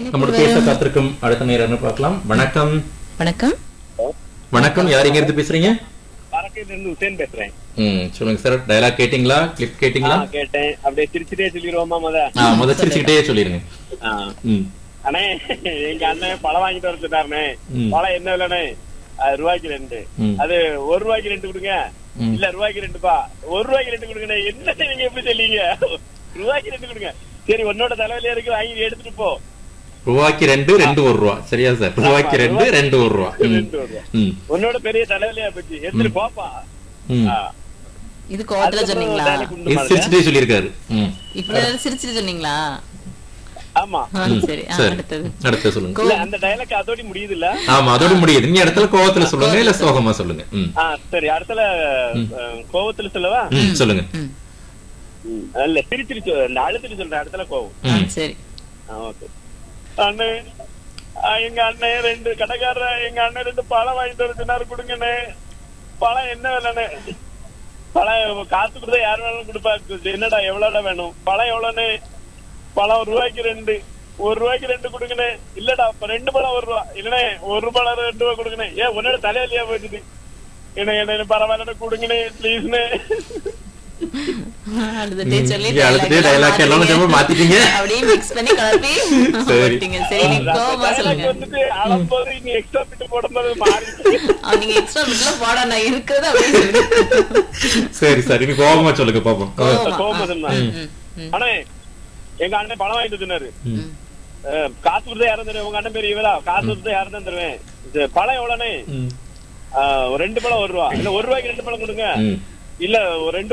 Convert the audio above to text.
நம்மளோட பேச காத்திருக்கும் அடுத்த நேரம் பார்க்கலாம் வணக்கம் வணக்கம் வணக்கம் யார் எங்க இருந்து பேசுறீங்க பறக்கையில இருந்து உசேன் பேசுறேன் ம் சொல்லுங்க சார் டயலாக் கேட்டிங்களா கிளிப் கேட்டிங்களா ஆ, கேட்டேன் அப்படியே சிரிச்சுட்டே சொல்லிடுவோமா முத ஆ முத சிரிச்சுக்கிட்டே சொல்லிருங்க ஆ. ம் அண்ணே எங்க அண்ணன் பழம் வாங்கிட்டு வர சொன்னாருண்ணே ம். பழம் என்ன விலைண்ணே அது ரூபாய்க்கு ரெண்டு ம். அது ஒரு ரூபாய்க்கு ரெண்டு கொடுங்க ம். இல்ல ரூபாய்க்கு ரெண்டுப்பா ஒரு ரூபாய்க்கு ரெண்டு கொடுங்கண்ணே என்ன நீங்க எப்படி சொல்லிங்க ரூபாய்க்கு ரெண்டு கொடுங்க சரி உன்னோட தலைவலியா இருக்கு வாங்கி எடுத்துட்டு போ ரூபாய்க்கு ரெண்டு ரெண்டு ஒரு ரூபா சரியா சார் ரூபாய்க்கு ரெண்டு ரெண்டு ஒரு ரூபா ம். ரெண்டு ஒரு ரூபா. ம் உன்னோட பெரிய தலைவலியா போச்சு எடுத்துட்டு போப்பா ம் ஆ. இது கோவத்துல அதுக்கப்புறம் சொன்னீங்களா வேலைக்கு உண்டு இது பாருங்க. சிரிச்சுட்டே சொல்லியிருக்காரு ம் இப்படி சிரிச்சிட்டு சொன்னீங்களா ஆமா ஆ, ம். சரி ஆ, சரி அடுத்தது அடுத்து சொல்லுங்க இல்ல அந்த டைலாக் அதோட முடியுது இல்ல ஆமா அதோட முடியுது நீ இடத்துல கோவத்துல சொல்லுங்க இல்ல சோகமா சொல்லுங்க ம் ஆ சரி அடுத்தல அஹ், கோவத்துல சொல்லவா ம் சொல்லுங்க ம். ம், இல்ல சிரிச்சிருச்சு இந்த அழுத்திட்டு சொல்றேன் இடத்துல கோவம் ஆ, ம் சரி ஓகே அண்ணே ஆ, எங்க அண்ணன் ரெண்டு கடைக்காரர் எங்க அண்ணன் ரெண்டு பழம் வாங்கிட்டு வர சொன்னாரு கொடுங்கண்ணே பழம் என்ன விலைண்ணே பழம் காசு கொடுத்தா யார் வேணாலும் கொடுப்பா என்னடா எவ்வளவுடா வேணும் பழம் எவ்வளவுண்ணே பழம் ஒரு ரூபாய்க்கு ரெண்டு ஒரு ரூபாய்க்கு ரெண்டு கொடுங்கண்ணே இல்லடா அப்ப ரெண்டு பழம் ஒரு ரூபா இல்லனே ஒரு பழம் ரெண்டு ரூபா கொடுங்கண்ணே ஏன் உன்னோட தலைவலியா போயிடுது என்ன என்ன பரவாயில்ல கொடுங்கண்ணே ப்ளீஸ்ண்ணே அடுத்ததே சொல்லி இங்க அடுத்ததே dialogue dialogue எல்லாம் மாத்திட்டீங்க. கொஞ்சம் மாத்திட்டீங்க. அப்படியே மிக்ஸ் பண்ணி கலப்பி சரி. போட்டீங்க சரி நீ கோவமா சொல்லுங்க வந்துட்டு அளம்போது நீ எக்ஸ்ட்ரா பிட்டு போடும்போது மாறிடுச்சு ஆ, நீங்க எக்ஸ்ட்ரா பிட்ல போட நான் இருக்கிறது அப்படியே சொல்லுங்க சரி சரி நீ கோபமா சொல்லுங்க பாப்போம் கோவமா. கோவமா சொன்னா. ம், ம், ம். அண்ணே எங்க அண்ணன் பணம் வாங்கிட்டு சொன்னாரு ம். அஹ், காசு கொடுத்தா யாரும் தருவேன் உங்க அண்ணன் பெரிய இவரா காசு கொடுத்தா யாரும் தான் தருவேன் இது பழம் எவ்வளவுண்ணே ம். அஹ், ஒரு ரெண்டு பழம் ஒரு ரூபா இல்ல ஒரு ரூபாய்க்கு ரெண்டு பழம் கொடுங்க ம் இல்ல ஒரு ரெண்டு